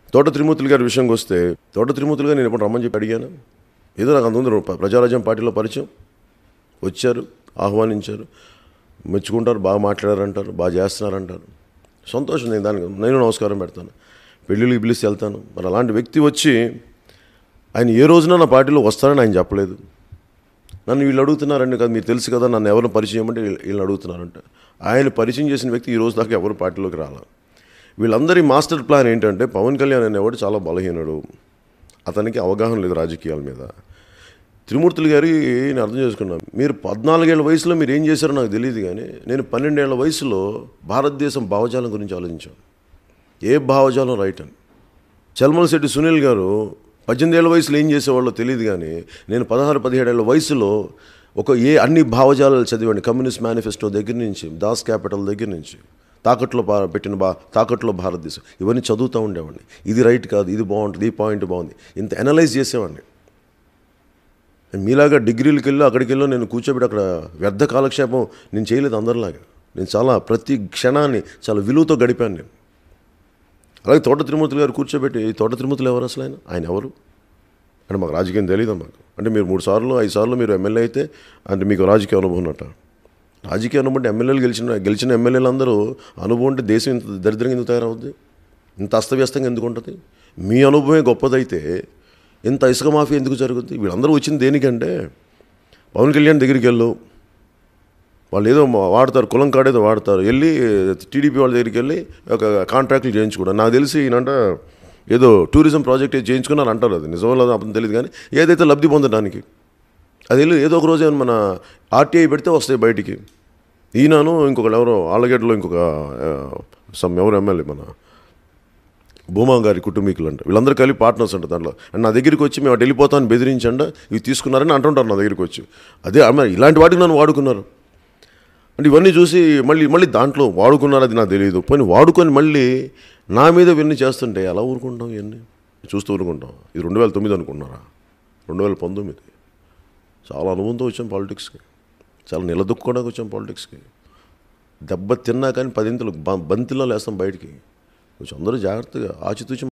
తోట త్రిమూర్తులు గారి విషయంకి వస్తే తోట త్రిమూర్తులు గారు నేను ఎప్పుడు రమ్మని చెప్పి అడిగాను ఏదో నాకు అంత ప్ర- ప్రజారాజ్యం పార్టీలో పరిచయం వచ్చారు ఆహ్వానించారు మెచ్చుకుంటారు బాగా మాట్లాడారంటారు బాగా చేస్తున్నారంటారు సంతోషం నేను దానికి నేను నమస్కారం పెడతాను పెళ్ళిళ్ళకి పిలిచి వెళ్తాను మరి అలాంటి వ్యక్తి వచ్చి ఆయన ఏ రోజున నా పార్టీలో వస్తారని ఆయన చెప్పలేదు నన్ను వీళ్ళు అడుగుతున్నారండి కదా మీరు తెలుసు కదా నన్ను ఎవరు పరిచయం అంటే వీళ్ళు- వీళ్ళని అడుగుతున్నారంట ఆయన పరిచయం చేసిన వ్యక్తి ఈ రోజు దాకా ఎవరు పార్టీలోకి రాల వీళ్ళందరి మాస్టర్ ప్లాన్ ఏంటంటే పవన్ కళ్యాణ్ అనేవాడు చాలా బలహీనుడు అతనికి అవగాహన లేదు రాజకీయాల మీద త్రిమూర్తులు గారి నేను అర్థం చేసుకున్నాను మీరు పద్నాలుగేళ్ల వయసులో మీరు ఏం చేశారో నాకు తెలియదు కానీ నేను పన్నెండేళ్ల వయసులో భారతదేశం భావజాలం గురించి ఆలోచించాను ఏ భావజాలం రైట్ అని చల్మల శెట్టి సునీల్ గారు పద్దెనిమిది ఏళ్ళ వయసులో ఏం చేసేవాళ్ళో తెలియదు కానీ నేను పదహారు పదిహేడేళ్ల వయసులో ఒక ఏ అన్ని భావజాలాలు చదివాడిని కమ్యూనిస్ట్ మేనిఫెస్టో దగ్గర నుంచి దాస్ క్యాపిటల్ దగ్గర నుంచి తాకట్లో బా పెట్టిన బా తాకట్లో భారతదేశం ఇవన్నీ చదువుతూ ఉండేవాడిని ఇది రైట్ కాదు ఇది బాగుంటుంది ఈ పాయింట్ బాగుంది ఇంత అనలైజ్ చేసేవాడిని మీలాగా డిగ్రీలకు వెళ్ళి అక్కడికి వెళ్ళి నేను కూర్చోబెట్టి అక్కడ వ్యర్థ కాలక్షేపం నేను చేయలేదు అందరిలాగా నేను చాలా ప్రతి క్షణాన్ని చాలా విలువతో గడిపాను నేను అలాగే తోట తిరుమూర్తులు గారు కూర్చోబెట్టి "ఈ తోట తిరుమూర్తులు ఎవరు అసలు ఆయన ఆయన ఎవరు అంటే మాకు రాజకీయం తెలియదు మాకు అంటే మీరు మూడు సార్లు ఐదు సార్లు మీరు ఎమ్మెల్యే అయితే అంటే మీకు రాజకీయ అనుభవం ఉన్నట్ట రాజకీయ అనుభవం అంటే ఎమ్మెల్యేలు గెలిచిన గెలిచిన ఎమ్మెల్యేలు అందరూ అనుభవం అంటే దేశం ఇంత దరిద్రంగా ఎందుకు తయారవుద్ది ఇంత అస్తవ్యస్తంగా ఎందుకు ఉంటుంది మీ అనుభవమే గొప్పదైతే ఇంత ఇసుక మాఫీ ఎందుకు జరుగుద్ది వీళ్ళందరూ వచ్చింది దేనికంటే పవన్ కళ్యాణ్ దగ్గరికి వెళ్ళు వాళ్ళు ఏదో మా- వాడతారు కులం కాడేదో వాడతారు వెళ్ళి టీడీపీ వాళ్ళ దగ్గరికి వెళ్ళి ఒక కాంట్రాక్ట్లు చేయించుకోవడం నాకు తెలిసి ఈయనంట ఏదో టూరిజం ప్రాజెక్ట్ ఏదో చేయించుకున్నారు అంటారు అది నిజమో లేదో అప్పుడు తెలియదు కానీ ఏదైతే లబ్ధి పొందడానికి అది వెళ్ళి ఏదో ఒక రోజు ఏమన్నా మన ఆర్టీఐ పెడితే వస్తాయి బయటికి ఈయనను ఇంకొకళ్ళు ఎవరో ఆళ్ళగడ్డలో ఇంకొక సమ్ ఎవరు ఎమ్మెల్యే మన భూమా గారి కుటుంబీకులు అంట వీళ్ళందరూ కలిపి పార్ట్నర్స్ అంట దాంట్లో అండ్ నా దగ్గరికి వచ్చి మేము అటు వెళ్ళిపోతాను బెదిరించండి ఇవి తీసుకున్నారని అంటుంటారు నా దగ్గరికి వచ్చి అదే అమ్మ ఇలాంటి వాటికి నన్ను వాడుకున్నారు అంటే ఇవన్నీ చూసి మళ్ళీ మళ్ళీ దాంట్లో వాడుకున్నారు అది నాకు తెలియదు పోనీ వాడుకొని మళ్ళీ నా మీద ఇవన్నీ చేస్తుంటే ఎలా ఊరుకుంటాం ఇవన్నీ చూస్తూ ఊరుకుంటాం ఇది రెండు వేల తొమ్మిది అనుకున్నారా రెండు వేల పంతొమ్మిది చాలా అనుభవంతో వచ్చాం పాలిటిక్స్కి చాలా నిలదొక్కుకోవడానికి వచ్చాం పాలిటిక్స్కి దెబ్బ తిన్నా కానీ పదింతలు బ- బంతిలో లేస్తాం బయటికి కొంచెం అందరూ జాగ్రత్తగా ఆచితూచి